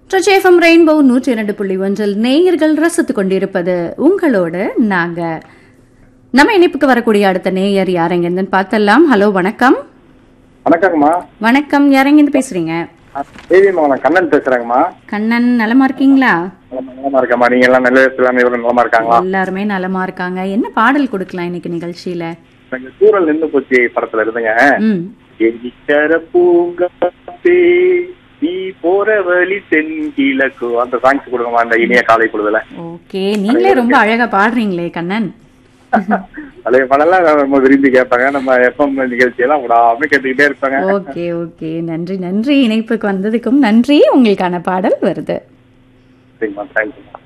ட்ரச்சேஃபம் rainbow நூற்றி இரண்டு புள்ளி ஒன்றில் நேயர்கள் ரசித்துக் கொண்டிருப்பது உங்களோட நாங்க நம்ம இணைப்புக்கு வரக்கூடிய அடுத்த நேயர் யாரெங்கன்னு பார்த்தலாம் ஹலோ வணக்கம் வணக்கங்கம்மா வணக்கம் யாரெங்கன்னு பேசுறீங்க தேவி மகன் கண்ணன் பேசுறேங்கம்மா கண்ணன் நலமா இருக்கீங்களா நலமா- நலமா இருக்கேம்மா நீங்க எல்லாம் நல்ல விதத்துல இவரும் நலமா இருக்காங்களா எல்லாருமே நலமா இருக்காங்க என்ன பாடல் கொடுக்கலாம் இன்னைக்கு நிகழ்ச்சியில எனக்கு சூழல் நின்று போச்சு படத்துல இருந்துங்க ம் எங்கிச்சர பூங்காத்தே நீ போற வழி தென்கிழக்கு அந்த சாங்ஸ் கொடுங்கம்மா அந்த இனிய காலை பொழுதுல ஓகே நீங்களே ரொம்ப அழகா பாடுறீங்களே கண்ணன் பழைய படம்லாம் ரொம்ப விரும்பி கேட்பாங்க நம்ம எஃப்எம் நிகழ்ச்சியெல்லாம் விடாம கேட்டுக்கிட்டே இருப்பாங்க ஓகே ஓகே நன்றி நன்றி இணைப்புக்கு வந்ததுக்கும் நன்றி உங்களுக்கான பாடல் வருது சரிங்கம்மா தேங்க்யூம்மா